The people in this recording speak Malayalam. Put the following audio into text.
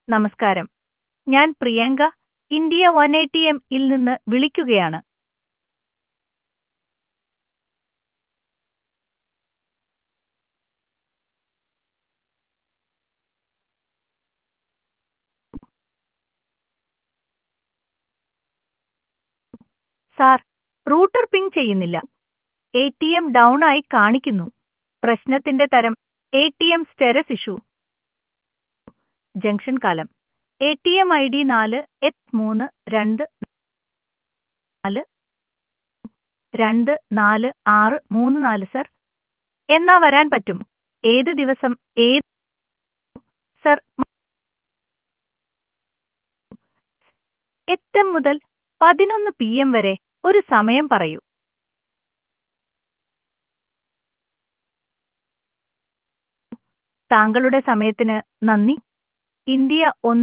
നമസ്കാരം ഞാൻ Priyanka India one eighty M ഇൽ നിന്ന് വിളിക്കുകയാണ് സാർ റൂട്ടർ പിങ് ചെയ്യുന്നില്ല എ ടി എം ഡൗൺ ആയി കാണിക്കുന്നു പ്രശ്നത്തിന്റെ തരം A T M status issue junction കാലം A T M I D നാല് എത്ത് മൂന്ന് രണ്ട് നാല് രണ്ട് നാല് ആറ് മൂന്ന് നാല് സർ എന്നാ വരാൻ പറ്റും ഏത് ദിവസം ഏത് സർ എട്ട് മുതൽ പതിനൊന്ന് പി എം വരെ ഒരു സമയം പറയൂ താങ്കളുടെ സമയത്തിന് നന്ദി ഇന്ത്യ ഒന്ന്